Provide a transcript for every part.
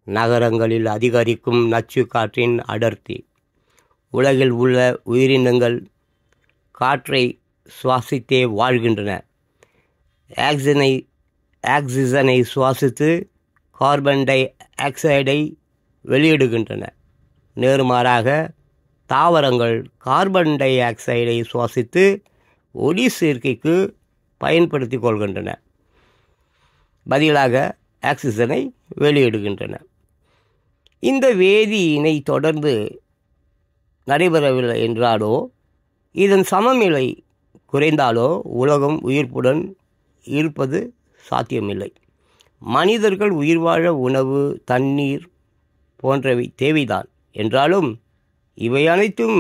நகரங்களில் அதிகரிக்கும் நச்சு காற்றின் அடர்த்தி உலகில் உள்ள உயிரினங்கள் காற்றை சுவாசித்தே வாழ்கின்றன ஆக்சிஜனை ஆக்சிஜனை சுவாசித்து கார்பன் டை ஆக்சைடை வெளியிடுகின்றன நேர்மாறாக தாவரங்கள் கார்பன் டை ஆக்சைடை சுவாசித்து ஒளி சேர்க்கைக்கு பயன்படுத்தி கொள்கின்றன பதிலாக ஆக்சிஜனை வெளியிடுகின்றன இந்த வேதியினை தொடர்ந்து நடைபெறவில்லை என்றாலோ இதன் சமநிலை குறைந்தாலோ உலகம் உயிர்ப்புடன் இருப்பது சாத்தியமில்லை மனிதர்கள் உயிர் வாழ உணவு தண்ணீர் போன்றவை தேவைதான் என்றாலும் இவை அனைத்தும்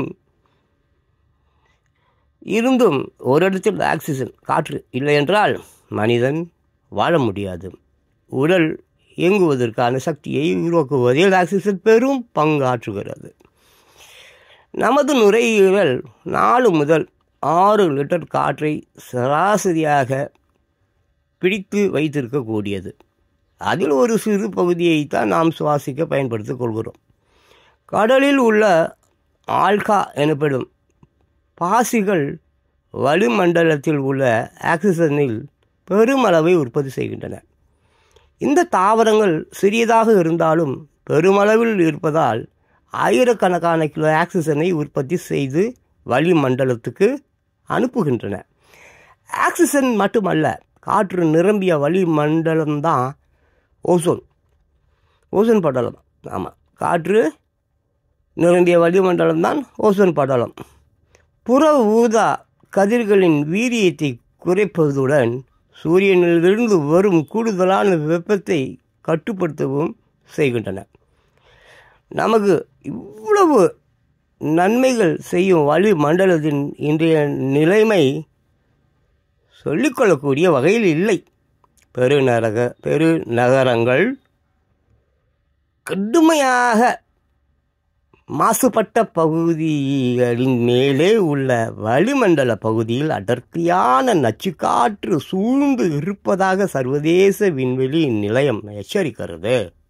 இருந்தும் ஒரு இடத்தில் ஆக்சிஜன் காற்று இல்லை என்றால் மனிதன் வாழ முடியாது உடல் இயங்குவதற்கான சக்தியை உருவாக்குவதில் ஆக்சிஜன் பெரும் பங்காற்றுகிறது நமது நுரையீரல் நாலு முதல் ஆறு லிட்டர் காற்றை சராசரியாக பிடித்து வைத்திருக்கக்கூடியது அதில் ஒரு சிறு பகுதியைத்தான் நாம் சுவாசிக்க பயன்படுத்திக் கொள்கிறோம் கடலில் உள்ள ஆல்கா எனப்படும் பாசிகள் வளிமண்டலத்தில் உள்ள ஆக்சிஜனில் பெருமளவை உற்பத்தி செய்கின்றன இந்த தாவரங்கள் சிறியதாக இருந்தாலும் பெருமளவில் இருப்பதால் ஆயிரக்கணக்கான கிலோ ஆக்சிஜனை உற்பத்தி செய்து வளிமண்டலத்துக்கு அனுப்புகின்றன ஆக்சிஜன் மட்டுமல்ல காற்று நிரம்பிய வளிமண்டலம்தான் ஓசோன் ஓசோன் படலம் ஆமாம் காற்று நிரம்பிய வளிமண்டலம் தான் ஓசோன் படலம் புற ஊதா கதிர்களின் வீரியத்தை குறைப்பதுடன் சூரியனிலிருந்து வரும் கூடுதலான வெப்பத்தை கட்டுப்படுத்தவும் செய்கின்றன நமக்கு இவ்வளவு நன்மைகள் செய்யும் வளிமண்டலத்தின் இன்றைய நிலைமை சொல்லிக்கொள்ளக்கூடிய வகையில் இல்லை பெருநரக பெருநகரங்கள் கடுமையாக மாசுபட்ட பகுதிகளின் மேலே உள்ள வளிமண்டல பகுதியில் அடர்த்தியான நச்சுக்காற்று சூழ்ந்து இருப்பதாக சர்வதேச விண்வெளி நிலையம் எச்சரிக்கிறது